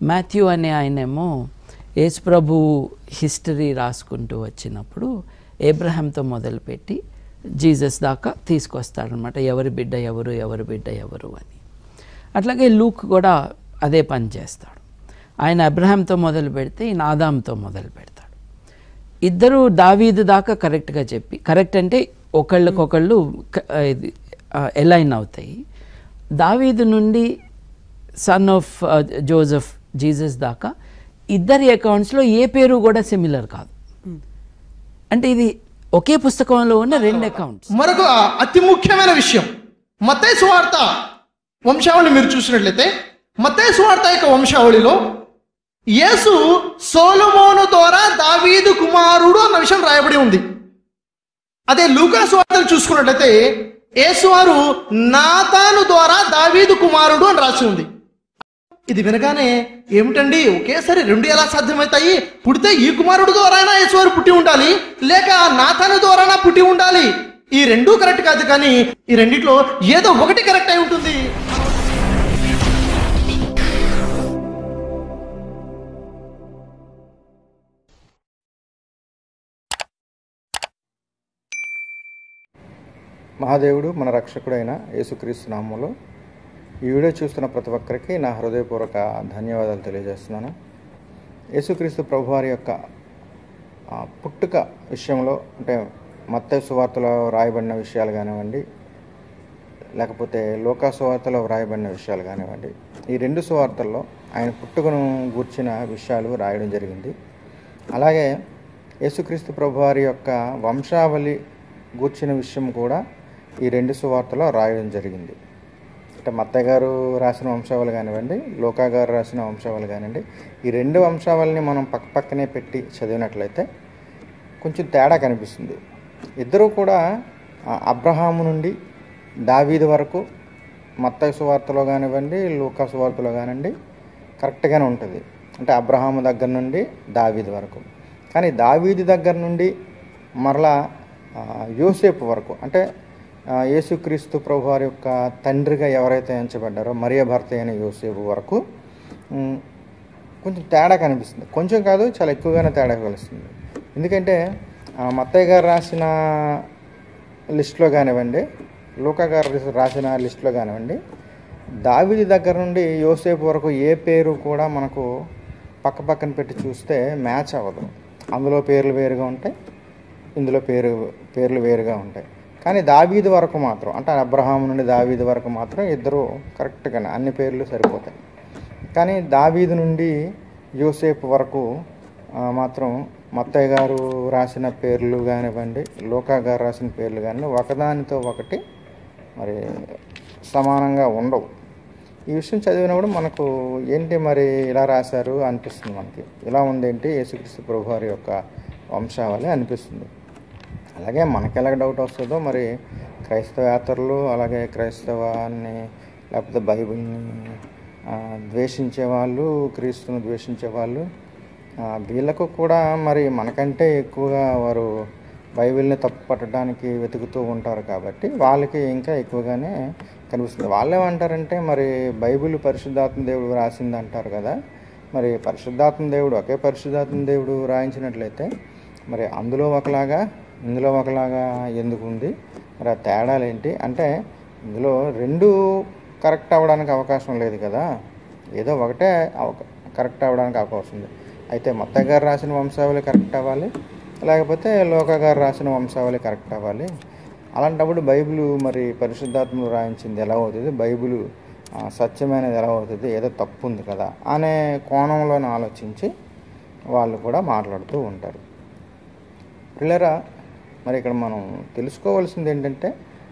Matthew అనే ఆయనేమో యేసుప్రభు హిస్టరీ రాసుకుంటూ వచ్చినప్పుడు ఏబ్రహాంతో మొదలుపెట్టి జీసస్ దాకా తీసుకొస్తాడనమాట ఎవరి బిడ్డ ఎవరు ఎవరి బిడ్డ ఎవరు అని అట్లాగే లూక్ కూడా అదే పని చేస్తాడు ఆయన అబ్రహాంతో మొదలు పెడితే ఈయన ఆదాంతో మొదలు పెడతాడు ఇద్దరు దావీదు దాకా కరెక్ట్గా చెప్పి కరెక్ట్ అంటే ఒకళ్ళకొకళ్ళు క- ఆ, ఇది ఎలైన్ అవుతాయి దావీదు నుండి సన్ ఆఫ్ జోసెఫ్ జీసస్ దాకా ఇద్దరి అకౌంట్స్లో ఏ పేరు కూడా సిమిలర్ కాదు అంటే ఇది ఒకే పుస్తకంలో ఉన్న రెండు అకౌంట్స్ మరొక అతి ముఖ్యమైన విషయం మత్తయి సువార్త వంశావళి మీరు చూసినట్లయితే మత్తయి సువార్త యొక్క వంశావళిలో యేసు సోలమోను ద్వారా దావీదు కుమారుడు అన్న విషయం రాయబడి ఉంది అదే లూకా సువార్తను చూసుకున్నట్లయితే యేసువారు నాతాను ద్వారా దావీదు కుమారుడు అని రాసి ఉంది ఇది వినగానే ఏమిటండి ఒకేసారి రెండు ఎలా సాధ్యమవుతాయి పుడితే ఈ కుమారుడు ద్వారానా యేసువారు పుట్టి ఉండాలి లేక నాథాను ద్వారానా పుట్టి ఉండాలి ఈ రెండూ కరెక్ట్ కాదు కానీ ఈ రెండిట్లో ఏదో ఒకటి కరెక్ట్ అయి ఉంటుంది మహాదేవుడు మన రక్షకుడైన యేసుక్రీస్తు నామంలో ఈ వీడియో చూస్తున్న ప్రతి ఒక్కరికి నా హృదయపూర్వక ధన్యవాదాలు తెలియజేస్తున్నాను యేసుక్రీస్తు ప్రభువారి యొక్క ఆ, పుట్టుక విషయంలో అంటే మత్తయి సువార్తలో రాయబడిన విషయాలు కానివ్వండి లేకపోతే లోకా సువార్తలో వ్రాయబడిన విషయాలు కానివ్వండి ఈ రెండు సువార్తల్లో ఆయన పుట్టుకను గూర్చిన విషయాలు రాయడం జరిగింది అలాగే యేసుక్రీస్తు ప్రభువారి యొక్క వంశావళి గూర్చిన విషయం కూడా ఈ రెండు సువార్తలో రాయడం జరిగింది అంటే మత్తయ్య గారు రాసిన వంశావళి కానివ్వండి లోకా గారు రాసిన వంశావళి కానివ్వండి ఈ రెండు వంశావళిని మనం పక్క పక్కనే పెట్టి చదివినట్లయితే కొంచెం తేడా కనిపిస్తుంది ఇద్దరూ కూడా ఆ, అబ్రహాము నుండి దావీదు వరకు మత్తయి సువార్తలో కానివ్వండి లూకా సువార్తలో కానివ్వండి కరెక్ట్గానే ఉంటుంది అంటే అబ్రహాము దగ్గర నుండి దావీదు వరకు కానీ దావీదు దగ్గర నుండి మరలా ఆ, యోసేపు వరకు అంటే ఆ, యేసుక్రీస్తు ప్రభు వారి యొక్క తండ్రిగా ఎవరైతే ఎంచబడ్డారో మరియ భర్త అయిన యోసేపు వరకు ఉమ్, కొంచెం తేడా కనిపిస్తుంది కొంచెం కాదు చాలా ఎక్కువగానే తేడా కలుస్తుంది ఎందుకంటే ఆ, మత్తయ్య గారు రాసిన లిస్ట్లో కానివ్వండి లూకా గారు రాసిన లిస్ట్లో కానివ్వండి దావిది దగ్గర నుండి యోసేపు వరకు ఏ పేరు కూడా మనకు పక్క పక్కన పెట్టి చూస్తే మ్యాచ్ అవ్వదు అందులో పేర్లు వేరుగా ఉంటాయి ఇందులో పేరు పేర్లు వేరుగా ఉంటాయి కానీ దావీదు వరకు మాత్రం అంటే అబ్రహాం నుండి దావీదు వరకు మాత్రం ఇద్దరు కరెక్ట్గానే అన్ని పేర్లు సరిపోతాయి కానీ దావీదు నుండి యోసేపు వరకు ఆ, మాత్రం మత్తయ్య గారు రాసిన పేర్లు కానివ్వండి లోకా గారు రాసిన పేర్లు కానీ ఒకదానితో ఒకటి మరి సమానంగా ఉండవు ఈ విషయం చదివినప్పుడు మనకు ఏంటి మరి ఇలా రాశారు అనిపిస్తుంది మనకి ఇలా ఉందేంటి యేసుక్రీస్తు ప్రభు వారి యొక్క వంశావళి అనిపిస్తుంది అలాగే మనకి ఎలాగ డౌట్ వస్తుందో మరి క్రైస్తవేతరులు అలాగే క్రైస్తవాన్ని లేకపోతే బైబిల్ని ఆ, ద్వేషించే వాళ్ళు క్రీస్తును ద్వేషించే వాళ్ళు ఆ, వీళ్ళకు కూడా మరి మనకంటే ఎక్కువగా వారు బైబిల్ని తప్పు పట్టడానికి వెతుకుతూ ఉంటారు కాబట్టి వాళ్ళకి ఇంకా ఎక్కువగానే కనిపిస్తుంది వాళ్ళు ఏమంటారంటే మరి బైబిల్ పరిశుద్ధాత్మ దేవుడు రాసింది అంటారు కదా మరి పరిశుద్ధాత్మ దేవుడు ఒకే పరిశుద్ధాత్మ దేవుడు రాయించినట్లయితే మరి అందులో ఒకలాగా ఇందులో ఒకలాగా ఎందుకు ఉంది మరి ఆ తేడాలు ఏంటి అంటే ఇందులో రెండు కరెక్ట్ అవ్వడానికి అవకాశం లేదు కదా ఏదో ఒకటే అవక- కరెక్ట్ అవ్వడానికి అవకాశం ఉంది అయితే మొత్తం గారు రాసిన వంశావళి కరెక్ట్ అవ్వాలి లేకపోతే లోక గారు రాసిన వంశావళి కరెక్ట్ అవ్వాలి అలాంటప్పుడు బైబిల్ మరి పరిశుద్ధాత్మలు రాయించింది ఎలా అవుతుంది బైబిల్ ఆ, సత్యమైనది ఎలా అవుతుంది ఏదో తప్పు ఉంది కదా అనే కోణంలో ఆలోచించి వాళ్ళు కూడా మాట్లాడుతూ ఉంటారు పిల్లరా మరి ఇక్కడ మనం తెలుసుకోవాల్సింది ఏంటంటే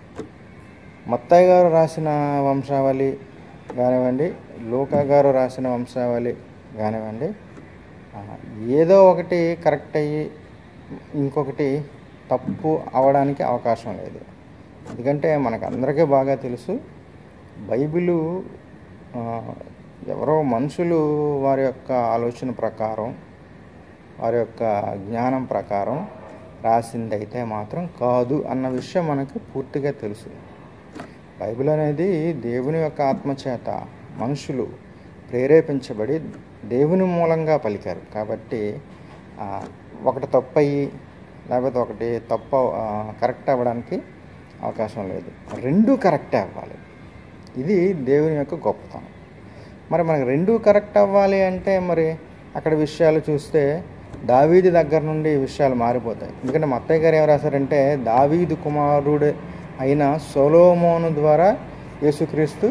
మత్తయ్య గారు రాసిన వంశావళి కానివ్వండి లోకా గారు రాసిన వంశావళి కానివ్వండి ఆ, ఏదో ఒకటి కరెక్ట్ అయ్యి ఇంకొకటి తప్పు అవడానికి అవకాశం లేదు ఎందుకంటే మనకు అందరికీ బాగా తెలుసు బైబిలు ఆ, ఎవరో మనుషులు వారి యొక్క ఆలోచన ప్రకారం వారి యొక్క జ్ఞానం ప్రకారం రాసింది అయితే మాత్రం కాదు అన్న విషయం మనకు పూర్తిగా తెలుసు బైబిల్ అనేది దేవుని యొక్క ఆత్మచేత మనుషులు ప్రేరేపించబడి దేవుని మూలంగా పలికారు కాబట్టి ఆ, ఒకటి తప్పు అయ్యి లేకపోతే ఒకటి తప్పు ఆ, కరెక్ట్ అవ్వడానికి అవకాశం లేదు రెండు కరెక్టే అవ్వాలి ఇది దేవుని యొక్క గొప్పతనం మరి మనకు రెండు కరెక్ట్ అవ్వాలి అంటే మరి అక్కడ విషయాలు చూస్తే దావీది దగ్గర నుండి ఈ విషయాలు మారిపోతాయి ఎందుకంటే మా అత్తయ్య గారు ఏం రాశారంటే దావీదు కుమారుడు అయిన సొలోమోను ద్వారా యేసుక్రీస్తు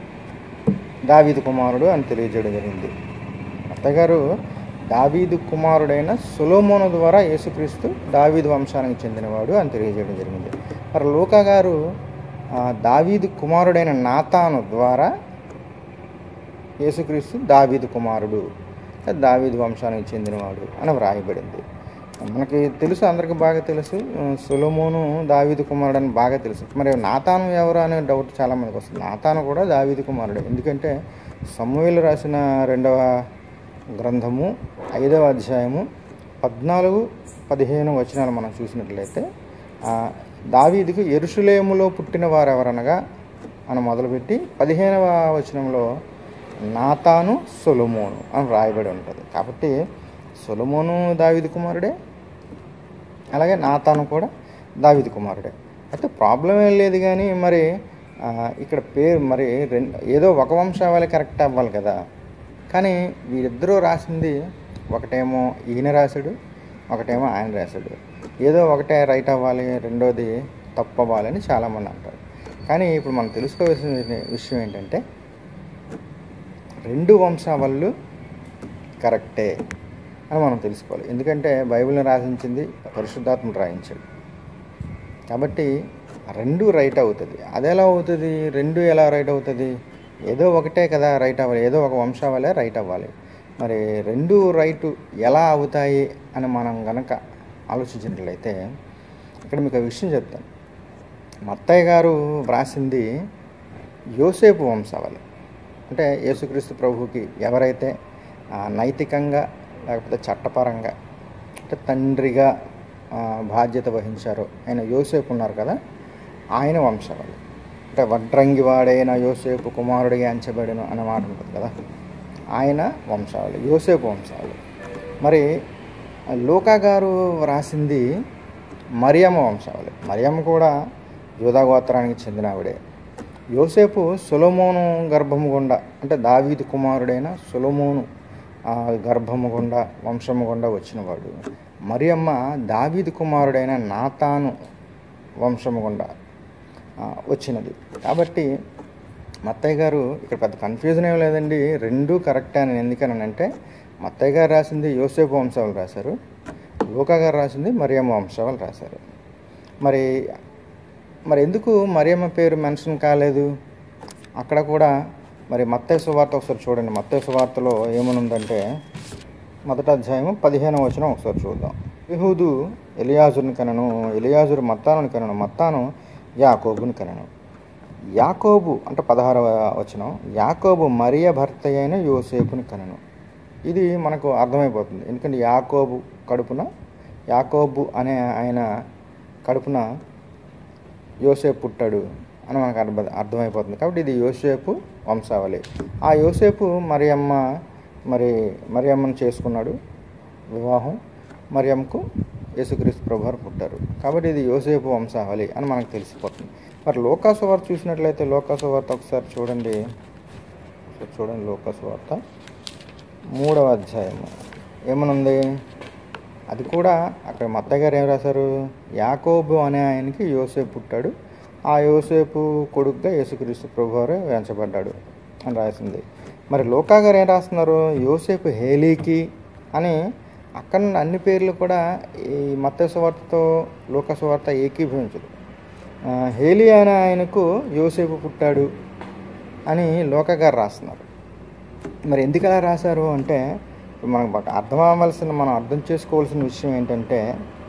దావీదు కుమారుడు అని తెలియజేయడం జరిగింది అత్తయ్య గారు దావీదు కుమారుడైన సొలోమోను ద్వారా యేసుక్రీస్తు దావీదు వంశానికి చెందినవాడు అని తెలియజేయడం జరిగింది మరి లూకా గారు ఆ, దావీదు కుమారుడైన నాతాను ద్వారా యేసుక్రీస్తు దావీదు కుమారుడు దావీదు వంశానికి చెందినవాడు అని వ్రాయబడింది మనకి తెలుసు అందరికీ బాగా తెలుసు ఆ, సొలొమోను దావీదు కుమారుడు అని బాగా తెలుసు మరి నాతాను ఎవరు అనే డౌట్ చాలా మందికి వస్తుంది నాతాను కూడా దావీదు కుమారుడే ఎందుకంటే సమూహలు రాసిన రెండవ గ్రంథము ఐదవ అధ్యాయము పద్నాలుగు పదిహేను వచనాలు మనం చూసినట్లయితే ఆ, దావీదుకు ఎరుషులేములో పుట్టిన వారు ఎవరనగా అని మొదలుపెట్టి పదిహేనవ వచనంలో నాతాను సొలొమోను అని రాయబడి ఉంటుంది కాబట్టి సొలొమోను దావీదు కుమారుడే అలాగే నాతాను కూడా దావీదు కుమారుడే అయితే ప్రాబ్లం ఏం లేదు కానీ మరి ఆ, ఇక్కడ పేరు మరి రెండు ఏదో ఒక వంశావళి కరెక్ట్ అవ్వాలి కదా కానీ వీరిద్దరూ రాసింది ఒకటేమో ఈయన రాశాడు ఒకటేమో ఆయన రాశాడు ఏదో ఒకటే రైట్ అవ్వాలి రెండోది తప్పు అవ్వాలని చాలామంది అంటారు కానీ ఇప్పుడు మనం తెలుసుకోవాల్సిన విషయం ఏంటంటే రెండు వంశావళులు కరెక్టే అని మనం తెలుసుకోవాలి ఎందుకంటే బైబిల్ని రాసించింది పరిశుద్ధాత్మ రాయించాడు కాబట్టి రెండు రైట్ అవుతుంది అది ఎలా అవుతుంది రెండు ఎలా రైట్ అవుతుంది ఏదో ఒకటే కదా రైట్ అవ్వాలి ఏదో ఒక వంశావళే రైట్ అవ్వాలి మరి రెండు రైటు ఎలా అవుతాయి అని మనం గనక ఆలోచించినట్లయితే ఇక్కడ మీకు ఒక విషయం చెప్తాను మత్తయ్య గారు వ్రాసింది యోసేపు వంశావళి అంటే యేసుక్రీస్తు ప్రభువుకి ఎవరైతే ఆ, నైతికంగా లేకపోతే చట్టపరంగా అంటే తండ్రిగా ఆ, బాధ్యత వహించారో ఆయన యోసేపు ఉన్నారు కదా ఆయన వంశావళి అంటే వడ్రంగి వాడైన యోసేపు కుమారుడిగా అంచబడిన అనే మాట ఉంటుంది కదా ఆయన వంశావళి యోసేపు వంశావళి మరి లోకా గారు వ్రాసింది మరియమ్మ వంశావళి మరియమ్మ కూడా యూదా గోత్రానికి చెందిన ఆవిడే యోసేపు సొలొమోను గర్భము గుండా అంటే దావీదు కుమారుడైన సొలొమోను ఆ గర్భము గుండా వంశము గుండా వచ్చినవాడు మరియమ్మ దావీదు కుమారుడైన నాతాను వంశము గుండా ఆ, వచ్చినది కాబట్టి మత్తయ్య గారు ఇక్కడ పెద్ద కన్ఫ్యూజన్ ఏం లేదండి రెండు కరెక్టే అని ఎందుకని అంటే మత్తయ్య గారు రాసింది యోసేపు వంశావళి రాశారు లోకా గారు రాసింది మరియమ్మ వంశావళి రాశారు మరి మరి ఎందుకు మరియమ్మ పేరు మెన్షన్ కాలేదు అక్కడ కూడా మరి మత్తయ్య సువార్త ఒకసారి చూడండి మత్తయ్య సువార్తలో ఏమనుందంటే మొదటి అధ్యాయము పదిహేను వచనం ఒకసారి చూద్దాం యహూదు ఎలియాజుని కనను ఎలియాజురు మత్తానుని కనను మత్తాను యాకోబుని కనను యాకోబు అంటే పదహారవ వచనం యాకోబు మరియ భర్త అయిన యోసేపుని కనను ఇది మనకు అర్థమైపోతుంది ఎందుకంటే యాకోబు కడుపున యాకోబు అనే ఆయన కడుపున యోసేపు పుట్టాడు అని మనకు అర్థం అర్థమైపోతుంది కాబట్టి ఇది యోసేపు వంశావళి ఆ యోసేపు మరియమ్మ మరి మరియమ్మను చేసుకున్నాడు వివాహం మరియమ్మకు యేసుక్రీస్తు ప్రభువారు పుట్టారు కాబట్టి ఇది యోసేపు వంశావళి అని మనకు తెలిసిపోతుంది మరి లోకాసు వార్త చూసినట్లయితే లోకాసు వార్త ఒకసారి చూడండి ఒకసారి చూడండి లోకాసు వార్త మూడవ అధ్యాయము ఏమనుంది అది కూడా అక్కడ మత్తయ్య గారు ఏం రాశారు యాకోబు అనే ఆయనకి యోసేపు పుట్టాడు ఆ యోసేపు కొడుకుగా యేసుక్రీస్తు ప్రభువారు వెంచబడ్డాడు అని రాసింది మరి లోకా గారు ఏం రాస్తున్నారు యోసేపు హేలీకి అని అక్కడ నుండి అన్ని పేర్లు కూడా ఈ మత్తయ్య సువార్తతో లోక సువార్త ఏకీభవించదు ఆ, హేలీ అనే ఆయనకు యోసేపు పుట్టాడు అని లోక గారు రాస్తున్నారు మరి ఎందుకు అలా రాశారు అంటే ఇప్పుడు మనకు బాగా అర్థం అవ్వాల్సిన మనం అర్థం చేసుకోవాల్సిన విషయం ఏంటంటే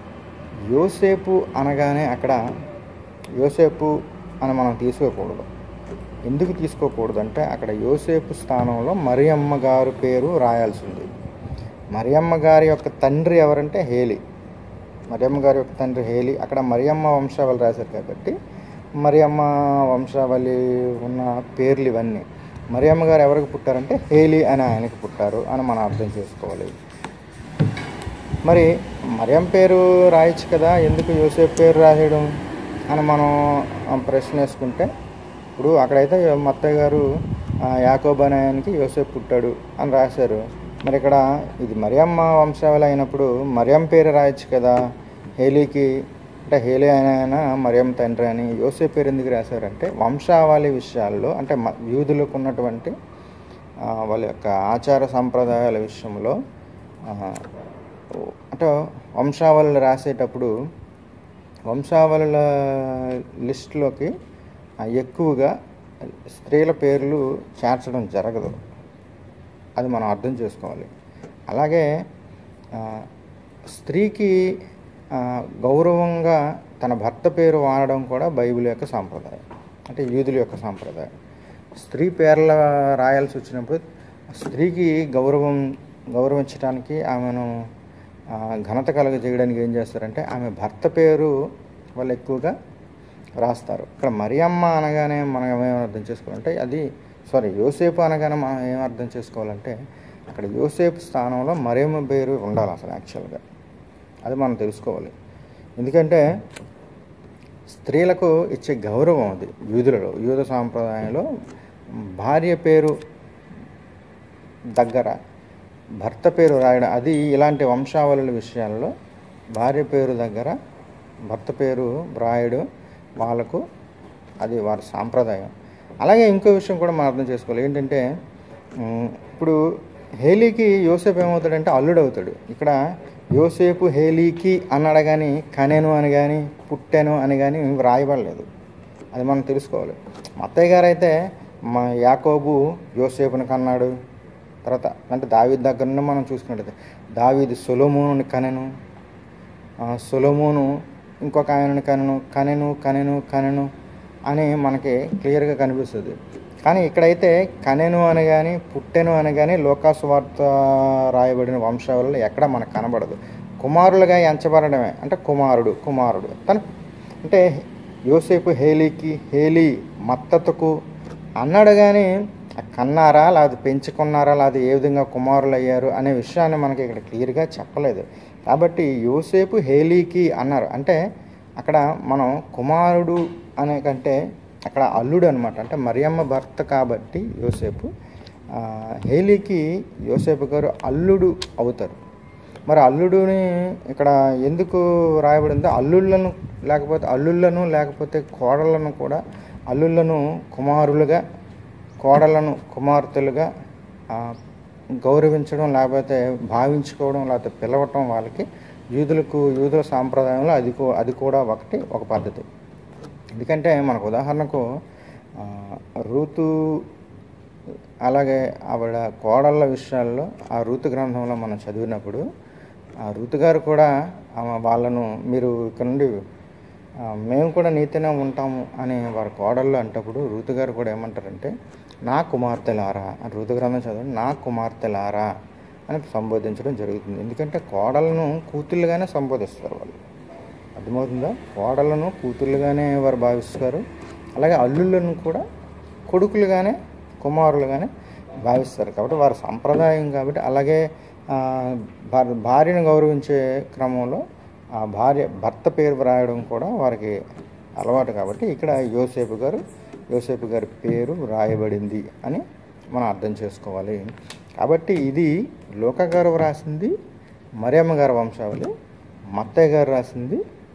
యోసేపు అనగానే అక్కడ యోసేపు అని మనం తీసుకోకూడదు ఎందుకు తీసుకోకూడదు అంటే అక్కడ యోసేపు స్థానంలో మరియమ్మ గారు పేరు రాయాల్సి ఉంది మరియమ్మ గారి యొక్క తండ్రి ఎవరంటే హేలి మరియమ్మ గారి యొక్క తండ్రి హేలి అక్కడ మరియమ్మ వంశావళి రాశారు కాబట్టి మరియమ్మ వంశావళి ఉన్న పేర్లు ఇవన్నీ మరియమ్మ గారు ఎవరికి పుట్టారంటే హేలీ అని ఆయనకి పుట్టారు అని మనం అర్థం చేసుకోవాలి మరి మరియం పేరు రాయొచ్చు కదా ఎందుకు యోసేపు పేరు రాయడం అని మనం ఆ, ప్రశ్న వేసుకుంటే ఇప్పుడు అక్కడైతే మత్తయ్య గారు ఆ, యాకోబు అనే ఆయనకి యోసేపు పుట్టాడు అని రాశారు మరి ఇక్కడ ఇది మరియమ్మ వంశావళి అయినప్పుడు మరియం పేరు రాయొచ్చు కదా హేలీకి అంటే హేలీ అయిన ఆయన మరియం తండ్రి అని యోసేపు పేరు ఎందుకు రాశారంటే వంశావళి విషయాల్లో అంటే మ- యూదులకు ఉన్నటువంటి ఆ, వాళ్ళ యొక్క ఆచార సంప్రదాయాల విషయంలో ఆ, అంటే వంశావళులు రాసేటప్పుడు వంశావళుల లిస్టులోకి ఆ, ఎక్కువగా స్త్రీల పేర్లు చేర్చడం జరగదు అది మనం అర్థం చేసుకోవాలి అలాగే ఆ, స్త్రీకి ఆ, గౌరవంగా తన భర్త పేరు వాడడం కూడా బైబిల్ యొక్క సాంప్రదాయం అంటే యూదుల యొక్క సాంప్రదాయం స్త్రీ పేర్ల రాయాల్సి వచ్చినప్పుడు స్త్రీకి గౌరవం గౌరవించడానికి ఆమెను ఆ, ఘనత కలగజేయడానికి ఏం చేస్తారంటే ఆమె భర్త పేరు వాళ్ళు ఎక్కువగా రాస్తారు ఇక్కడ మరియమ్మ అనగానే మనం ఏమేమి అర్థం చేసుకోవాలంటే అది సారీ యోసేపు అనగానే మనం ఏం అర్థం చేసుకోవాలంటే అక్కడ యోసేపు స్థానంలో మరియమ్మ పేరు ఉండాలి అసలు యాక్చువల్గా అది మనం తెలుసుకోవాలి ఎందుకంటే స్త్రీలకు ఇచ్చే గౌరవం అది యూదులలో యూద సాంప్రదాయంలో భార్య పేరు దగ్గర భర్త పేరు రాయడం అది ఇలాంటి వంశావళుల విషయాల్లో భార్య పేరు దగ్గర భర్త పేరు రాయడం వాళ్ళకు అది వారి సాంప్రదాయం అలాగే ఇంకో విషయం కూడా మనం అర్థం చేసుకోవాలి ఏంటంటే ఉమ్, ఇప్పుడు హేలీకి యోసేపు ఏమవుతాడంటే అల్లుడు అవుతాడు ఇక్కడ యోసేపు హేలీకి అన్నాడు కానీ కనెను అని కానీ పుట్టెను అని కానీ వ్రాయబడలేదు అది మనం తెలుసుకోవాలి మా అత్తయ్య గారు అయితే మా యాకోబు యోసేపుని కన్నాడు తర్వాత అంటే దావీద్ దగ్గర నుండి మనం చూసుకున్నట్లయితే దావీదు సొలోమోనుని కనెను ఆ, సొలొమోను ఇంకొక ఆయనను కనెను కనెను కనెను కనెను అని మనకి క్లియర్గా కనిపిస్తుంది కానీ ఇక్కడైతే కనెను అని కానీ పుట్టెను అని కానీ లోకాసు వార్త రాయబడిన వంశావళిలో ఎక్కడ మనకు కనబడదు కుమారులుగా ఎంచబడడమే అంటే కుమారుడు కుమారుడు తను అంటే యోసేపు హేలీకి హేలీ మత్తతుకు అన్నాడు కానీ కన్నారా లేకపోతే పెంచుకున్నారా లేకపోతే ఏ విధంగా కుమారులు అయ్యారు అనే విషయాన్ని మనకి ఇక్కడ క్లియర్గా చెప్పలేదు కాబట్టి యోసేపు హేలీకి అన్నారు అంటే అక్కడ మనం కుమారుడు అనే కంటే అక్కడ అల్లుడు అనమాట అంటే మరియమ్మ భర్త కాబట్టి యోసేపు ఆ, హేలీకి యోసేపు గారు అల్లుడు అవుతారు మరి అల్లుడుని ఇక్కడ ఎందుకు రాయబడిందో అల్లుళ్ళను లేకపోతే అల్లుళ్ళను లేకపోతే కోడళ్ళను కూడా అల్లుళ్ళను కుమారులుగా కోడలను కుమార్తెలుగా ఆ, గౌరవించడం లేకపోతే భావించుకోవడం లేకపోతే పిలవటం వాళ్ళకి యూదులకు యూదుల సాంప్రదాయంలో అది కూ- అది కూడా ఒకటి ఒక పద్ధతి ఎందుకంటే మనకు ఉదాహరణకు ఆ, రూతు అలాగే ఆవిడ కోడళ్ళ విషయాల్లో ఆ ఋతు గ్రంథంలో మనం చదివినప్పుడు ఆ ఋతు గారు కూడా ఆమె వాళ్ళను మీరు ఇక్కడ నుండి ఆ, మేము కూడా నీతినే ఉంటాము అని వారి కోడళ్ళు అంటప్పుడు ఋతు గారు కూడా ఏమంటారంటే నా కుమార్తెలారా అని ఋతు గ్రంథం చదవండి నా కుమార్తెలారా అని సంబోధించడం జరుగుతుంది ఎందుకంటే కోడలను కూతుళ్ళుగానే సంబోధిస్తారు వాళ్ళు అర్థమవుతుందా కోడలను కూతుళ్ళుగానే వారు భావిస్తారు అలాగే అల్లుళ్ళను కూడా కొడుకులుగానే కుమారులుగానే భావిస్తారు కాబట్టి వారి సంప్రదాయం కాబట్టి అలాగే ఆ, భార్- భార్యను గౌరవించే క్రమంలో ఆ భార్య భర్త పేరు వ్రాయడం కూడా వారికి అలవాటు కాబట్టి ఇక్కడ యోసేపు గారు యోసేపు గారి పేరు రాయబడింది అని మనం అర్థం చేసుకోవాలి కాబట్టి ఇది లోక గారు రాసింది మరియమ్మ గారి వంశావళి మత్తయ్య గారు రాసింది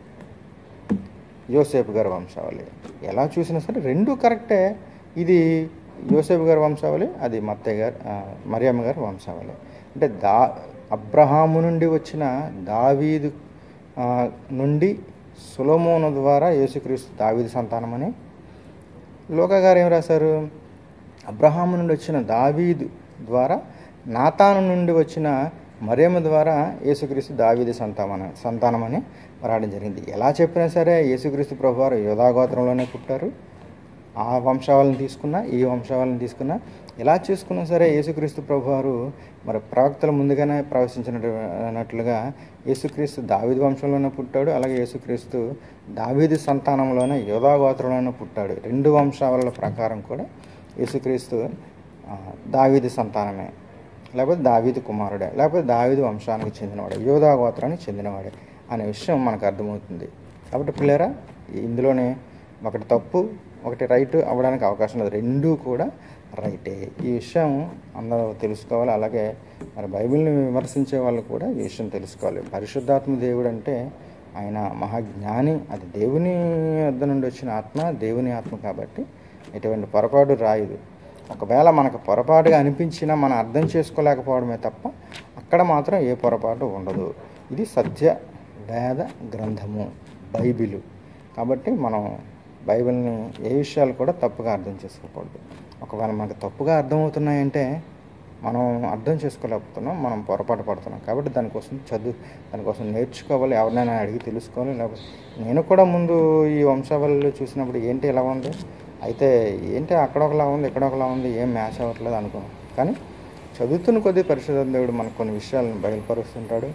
యోసేపు గారి వంశావళి ఎలా చూసినా సరే రెండు కరెక్టే ఇది యోసేపు గారి వంశావళి అది మత్తయ్య గారు ఆ, మరియమ్మ గారి వంశావళి అంటే దా అబ్రహాము నుండి వచ్చిన దావీదు ఆ, నుండి సులోమోను ద్వారా యేసుక్రీస్తు దావీదు సంతానమని లోక గారు ఏం రాశారు అబ్రహాము నుండి వచ్చిన దావీదు ద్వారా నాతాను నుండి వచ్చిన మరియమ్మ ద్వారా యేసుక్రీస్తు దావీదు సంతామన సంతానమని రాయడం జరిగింది ఎలా చెప్పినా సరే యేసుక్రీస్తు ప్రభువారు యోధాగోత్రంలోనే పుట్టారు ఆ వంశావళిని తీసుకున్నా ఈ వంశావళిని తీసుకున్నా ఎలా చేసుకున్నా సరే యేసుక్రీస్తు ప్రభువారు మరి ప్రవక్తలు ముందుగానే ప్రవేశించినట్లుగా యేసుక్రీస్తు దావీదు వంశంలోనే పుట్టాడు అలాగే యేసుక్రీస్తు దావీదు సంతానంలోనే యోధాగోత్రంలోనే పుట్టాడు రెండు వంశావళిల ప్రకారం కూడా యేసుక్రీస్తు ఆ, దావీదు సంతానమే లేకపోతే దావీదు కుమారుడే లేకపోతే దావీదు వంశానికి చెందినవాడే యోధా గోత్రానికి చెందినవాడే అనే విషయం మనకు అర్థమవుతుంది కాబట్టి పిల్లరా ఇందులోనే ఒకటి తప్పు ఒకటి రైట్ అవ్వడానికి అవకాశం లేదు రెండూ కూడా రైటే ఈ విషయం అందరూ తెలుసుకోవాలి అలాగే మరి బైబిల్ని విమర్శించే వాళ్ళు కూడా ఈ విషయం తెలుసుకోవాలి పరిశుద్ధాత్మ దేవుడు అంటే ఆయన మహాజ్ఞాని అది దేవుని వద్ద నుండి వచ్చిన ఆత్మ దేవుని ఆత్మ కాబట్టి ఎటువంటి పొరపాటు రాయదు ఒకవేళ మనకు పొరపాటుగా అనిపించినా మనం అర్థం చేసుకోలేకపోవడమే తప్ప అక్కడ మాత్రం ఏ పొరపాటు ఉండదు ఇది సత్య వేద గ్రంథము బైబిలు కాబట్టి మనం బైబిల్ని ఏ విషయాలు కూడా తప్పుగా అర్థం చేసుకోకూడదు ఒకవేళ మనకు తప్పుగా అర్థమవుతున్నాయంటే మనం అర్థం చేసుకోలేకపోతున్నాం మనం పొరపాటు పడుతున్నాం కాబట్టి దానికోసం చదువు దానికోసం నేర్చుకోవాలి ఎవరినైనా అడిగి తెలుసుకోవాలి లేకపోతే నేను కూడా ముందు ఈ వంశావళిలో చూసినప్పుడు ఏంటి ఇలా ఉంది అయితే ఏంటి అక్కడ ఒకలా ఉంది ఇక్కడ ఒకలా ఉంది ఏం మ్యాచ్ అవ్వట్లేదు అనుకున్నాం కానీ చదువుతున్న కొద్దీ పరిశుద్ధ దేవుడు మనకు కొన్ని విషయాలను బయలుపరుస్తుంటాడు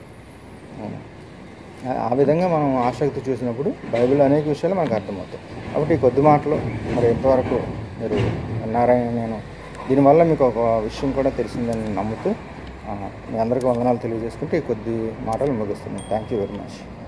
ఆ- ఆ విధంగా మనం ఆసక్తి చూసినప్పుడు బైబిల్ అనేక విషయాలు మనకు అర్థమవుతాయి కాబట్టి ఈ కొద్ది మాటలు మరి ఎంతవరకు మీరు విన్నారని నేను దీనివల్ల మీకు ఒక విషయం కూడా తెలిసిందని నమ్ముతూ ఆ, మీ అందరికీ వందనాలు తెలియజేసుకుంటే ఈ కొద్ది మాటలు ముగిస్తున్నాను థ్యాంక్ యూ వెరీ మచ్